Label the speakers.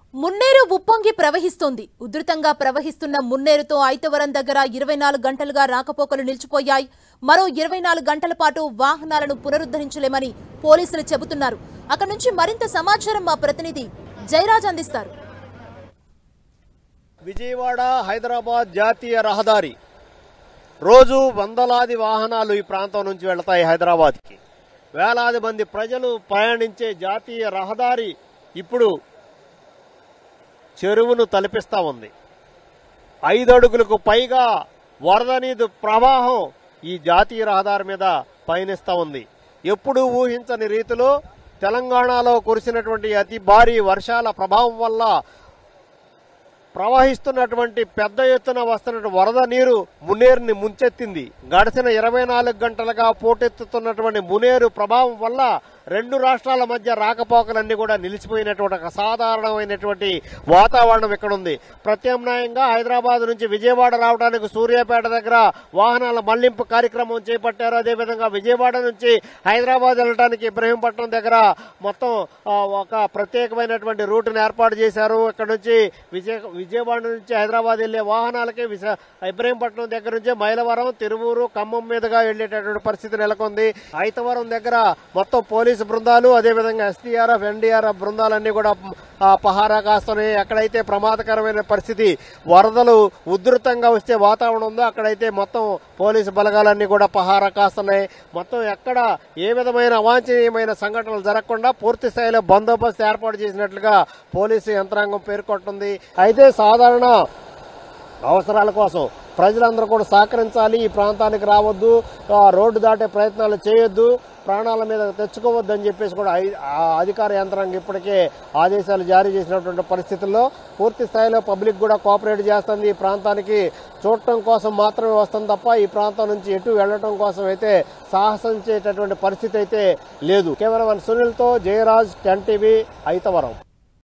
Speaker 1: మున్నేరు ఉప్పొంగి ప్రవహిస్తోంది ఉధృతంగా ప్రవహిస్తున్న మున్నేరుతో ఐతవరం దగ్గర ఇరవై నాలుగు గంటలుగా రాకపోకలు నిలిచిపోయాయి మరో ఇరవై నాలుగు గంటల పాటు వాహనాలను పునరుద్ధరించలేమని పోలీసులు చెబుతున్నారు అక్కడి నుంచి మరింత సమాచారం మా ప్రతినిధి జయరాజ్ అందిస్తారు
Speaker 2: విజయవాడ హైదరాబాద్ జాతీయ రహదారి రోజు వందలాది వాహనాలు ఈ ప్రాంతం నుంచి వెళతాయి హైదరాబాద్కి వేలాది మంది ప్రజలు ప్రయాణించే జాతీయ రహదారి ఇప్పుడు చెరువును తలపిస్తా ఉంది ఐదు అడుగులకు పైగా వరద నీరు ప్రవాహం ఈ జాతీయ రహదారి మీద పయనిస్తా ఉంది ఎప్పుడూ ఊహించని రీతిలో తెలంగాణలో కురిసినటువంటి అతి భారీ వర్షాల ప్రభావం వల్ల ప్రవహిస్తున్నటువంటి పెద్ద ఎత్తున వస్తున్న వరద నీరు మునేరుని ముంచెత్తింది గడిచిన ఇరవై నాలుగు గంటలుగా పోటెత్తుతున్నటువంటి మునేరు ప్రభావం వల్ల రెండు రాష్ట్రాల మధ్య రాకపోకలన్నీ కూడా నిలిచిపోయినటువంటి ఒక సాధారణమైనటువంటి వాతావరణం ఇక్కడ ఉంది ప్రత్యామ్నాయంగా హైదరాబాద్ నుంచి విజయవాడ రావడానికి సూర్యాపేట దగ్గర వాహనాల మళ్లింపు కార్యక్రమం చేపట్టారు అదేవిధంగా విజయవాడ నుంచి హైదరాబాద్ వెళ్ళడానికి ఇబ్రహీంపట్నం దగ్గర మొత్తం ఆ, ఒక ప్రత్యేకమైనటువంటి రూట్ను ఏర్పాటు చేశారు ఇక్కడ నుంచి విజయ విజయవాడ నుంచి హైదరాబాద్ వెళ్లే వాహనాలకి విశ- ఇబ్రహీంపట్నం దగ్గర నుంచి మైలవరం తిరువూరు ఖమ్మం మీదుగా వెళ్లేటటువంటి పరిస్థితి నెలకొంది ఐతవరం దగ్గర మొత్తం పోలీసు బృందాలు అదేవిధంగా ఎస్డీఆర్ఎఫ్ ఎన్డీఆర్ఎఫ్ బృందాలన్నీ కూడా ఆ, పహారా కాస్తున్నాయి ఎక్కడైతే ప్రమాదకరమైన పరిస్థితి వరదలు ఉధృతంగా వస్తే వాతావరణం ఉందో అక్కడైతే మొత్తం పోలీసు బలగాలన్నీ కూడా పహారా కాస్తున్నాయి మొత్తం ఎక్కడ ఏ విధమైన అవాంఛనీయమైన సంఘటనలు జరగకుండా పూర్తి స్థాయిలో బందోబస్తు ఏర్పాటు చేసినట్లుగా పోలీసు యంత్రాంగం పేర్కొంటుంది అయితే సాధారణ అవసరాల కోసం ప్రజలందరూ కూడా సహకరించాలి ఈ ప్రాంతానికి రావద్దు ఆ, రోడ్డు దాటే ప్రయత్నాలు చేయొద్దు ప్రాణాల మీద తెచ్చుకోవద్దు అని చెప్పేసి కూడా ఐ- ఆ అధికార యంత్రాంగం ఇప్పటికే ఆదేశాలు జారీ చేసినటువంటి పరిస్థితుల్లో పూర్తి స్థాయిలో పబ్లిక్ కూడా కోఆపరేట్ చేస్తుంది ఈ ప్రాంతానికి చూడటం కోసం మాత్రమే వస్తుంది తప్ప ఈ ప్రాంతం నుంచి ఎటు వెళ్ళటం కోసం అయితే సాహసించేటటువంటి పరిస్థితి అయితే లేదు కేవలం సునీల్తో జయరాజ్ టెన్ టీవీ ఐతవరం